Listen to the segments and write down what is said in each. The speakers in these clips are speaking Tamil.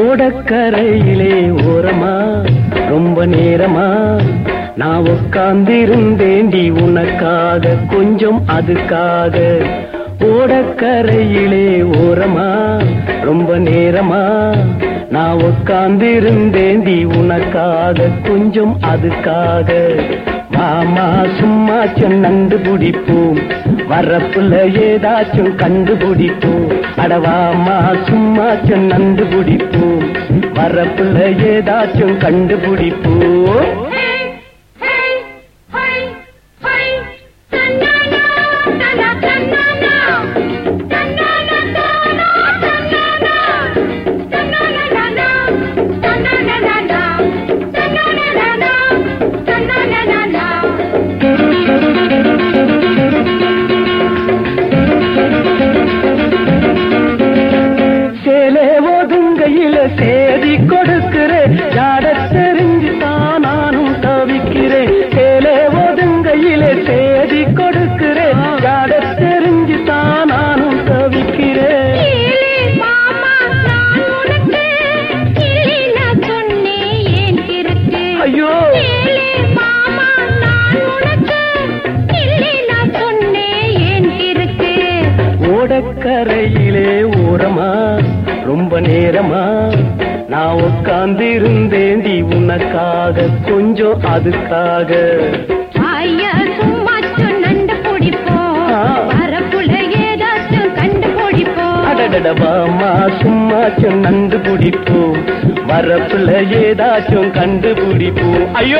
ஓடக்கரையிலே ஓரமா ரொம்ப நேரமா நான் உட்கார்ந்திருந்தேண்டி உனக்காக கொஞ்சம் அதுக்காக ஓடக்கரையிலே ஓரமா ரொம்ப நேரமா நான் உட்கார்ந்திருந்தேண்டி உனக்காக கொஞ்சம் அதுக்காக மாமா சும்மா சொன்னண்டு பிடிப்போம் வரப்புல ஏதாச்சும் கண்டுபிடிப்போம் அடவாமா சும்மா சொன்னண்டு பிடிப்போம் வரப்புல ஏதாச்சும் கண்டுபிடிப்போம் சேலே ஒதுங்கையில சேதி கொடுக்கிறேன் ஜாட தெரிஞ்சு தான் நானும் தவிக்கிறேன் சேலே ஒதுங்கையில சேதி கொடுக்கிறேன் ஜாட தெரிஞ்சு தான் நானும் தவிக்கிறேன் ஐயோ ஓடக்கரையிலே ஓரமா ரொம்ப நேரமா நான் உட்கார்ந்து இருந்தேண்டி உனக்காக கொஞ்சம் அதுக்காக ஐயா சும்மா சொன்னண்டு பிடிப்போம் ஆ. வரப்புல ஏதாச்சும் கண்டு பிடிப்போம் அடடடவாமா சும்மா சொன்னண்டு பிடிப்போம் வரப்புல ஏதாச்சும் கண்டுபிடிப்போம் ஐயோ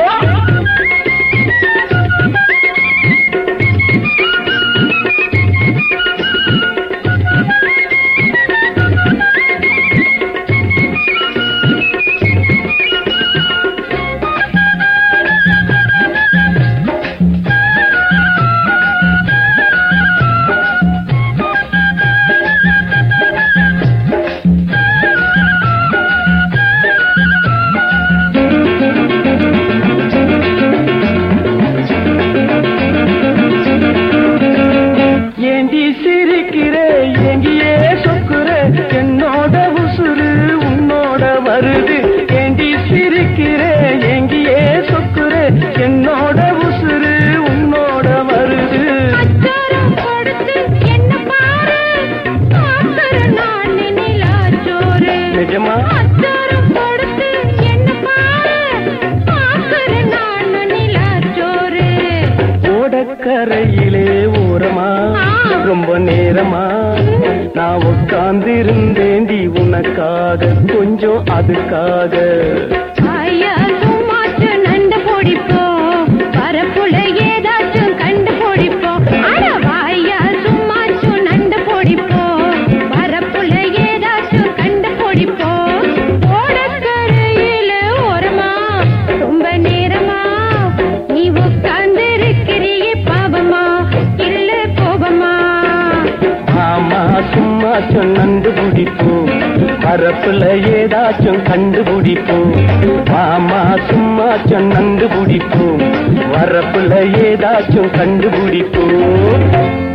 ஏண்டி சிரிக்கிறே எங்கியே சொக்குறே என்னோட உசுறு உன்னோட வருது ஏண்டி சிரிக்கிறே எங்கியே சொக்குறே என்னோட உசுறு உன்னோட வருது அச்சாரம் கொடுத்து என்ன பாரு ஆசர நான் நிலாச்சோறு நிஜமா அச்சாரம் கொடுத்து என்ன பாரு ஆசர நான் நிலாச்சோறு ஓடக்கரையிலே ஓரமா ரொம்ப நேரமா நான் உட்கார்ந்து இருந்தேண்டி உனக்காக கொஞ்சம் அதுக்காக ஐயா சும்மா நண்டு பிடிப்போம் வரப்புல ஏதாச்சும் கண்டு பிடிப்போம் அட வாயா சும்மா நண்டு பிடிப்போம் வரப்புல ஏதாச்சும் கண்டு பிடிப்போம் ஓடக்கரையில ஓரமா ரொம்ப நேரமா நீ உட்கார்ந்து இருக்கிறீ பாவமா இல்ல கோபமா ஆமா சும்மா சொன்னண்டு பிடிப்போம் வரப்புல ஏதாச்சும் கண்டுபிடிப்போம் ஆமா சும்மா சொன்னண்டு பிடிப்போம் வரப்புல ஏதாச்சும் கண்டுபிடிப்போம்